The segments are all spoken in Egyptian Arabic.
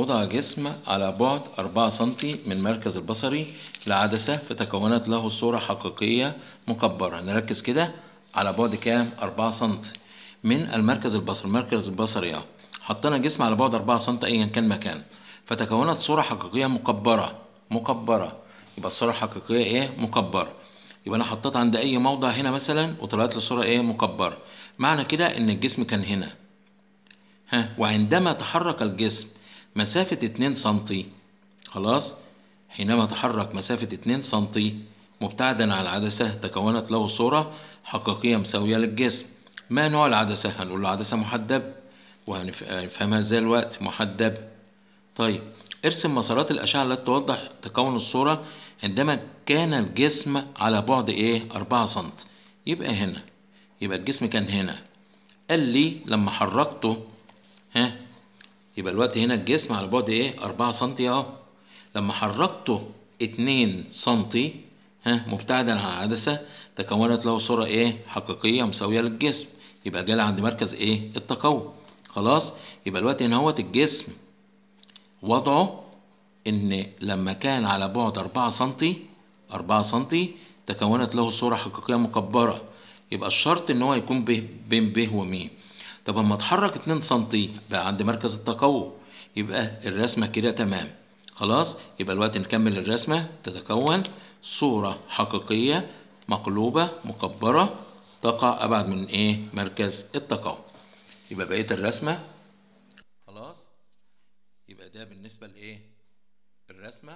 وضع جسم على بعد 4 سنتي من مركز البصري لعدسة فتكونت له صورة حقيقية مكبرة نركز كده على بعد كام 4 سنتي من المركز البصري المركز البصري اهو حطينا جسم على بعد 4 سنتي ايا كان مكانه فتكونت صورة حقيقية مكبرة مكبرة يبقى الصورة الحقيقية ايه مكبرة يبقى انا حطيت عند اي موضع هنا مثلا وطلعت لي صورة ايه مكبرة معنى كده ان الجسم كان هنا ها وعندما تحرك الجسم مسافة 2 سنتي خلاص حينما تحرك مسافة 2 سنتي مبتعدا عن العدسة تكونت له صورة حقيقية مساوية للجسم ما نوع العدسة هنقول له عدسة محدب وهنفهمها ازاي الوقت محدب طيب ارسم مسارات الأشعة التي توضح تكون الصورة عندما كان الجسم على بعد ايه 4 سم يبقى هنا يبقى الجسم كان هنا قال لي لما حركته ها يبقى الوقت هنا الجسم على بعد ايه 4 سم اهو لما حركته 2 سم ها مبتعدا عن العدسة تكونت له صورة ايه حقيقية مساوية للجسم يبقى جالي عند مركز ايه التقوم خلاص يبقى الوقت هنا هوت الجسم وضعه ان لما كان على بعد 4 سنتي 4 سنتي تكونت له صورة حقيقية مكبرة يبقى الشرط ان هو يكون به بين ب وم طب اما اتحرك 2 سنتي بقى عند مركز التقوم يبقى الرسمة كده تمام خلاص يبقى الوقت نكمل الرسمة تتكون صورة حقيقية مقلوبة مكبرة تقع أبعد من إيه مركز التقوم يبقى بقية الرسمة خلاص يبقى ده بالنسبة لإيه الرسمة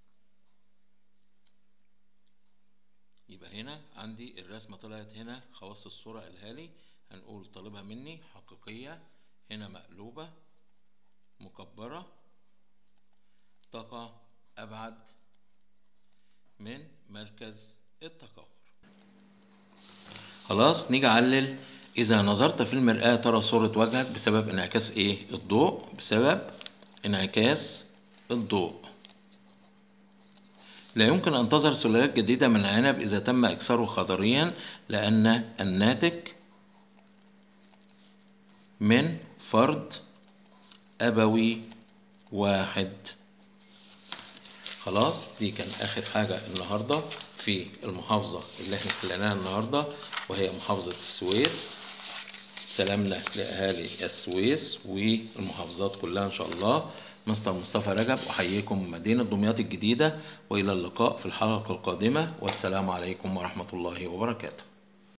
يبقى هنا عندي الرسمة طلعت هنا خواص الصورة قالها لي هنقول طالبها مني حقيقية هنا مقلوبة مكبرة تقع أبعد من مركز التكور خلاص نيجي علل إذا نظرت في المرآة ترى صورة وجهك بسبب انعكاس إيه الضوء بسبب انعكاس الضوء لا يمكن أن تظهر سلالات جديدة من العنب إذا تم إكساره خضريا لأن الناتج من فرد أبوي واحد خلاص دي كان آخر حاجة النهاردة في المحافظة اللي احنا حليناها النهاردة وهي محافظة السويس سلامنا لأهالي السويس والمحافظات كلها إن شاء الله مستر مصطفى رجب أحييكم من مدينة دمياط الجديدة وإلى اللقاء في الحلقة القادمة والسلام عليكم ورحمة الله وبركاته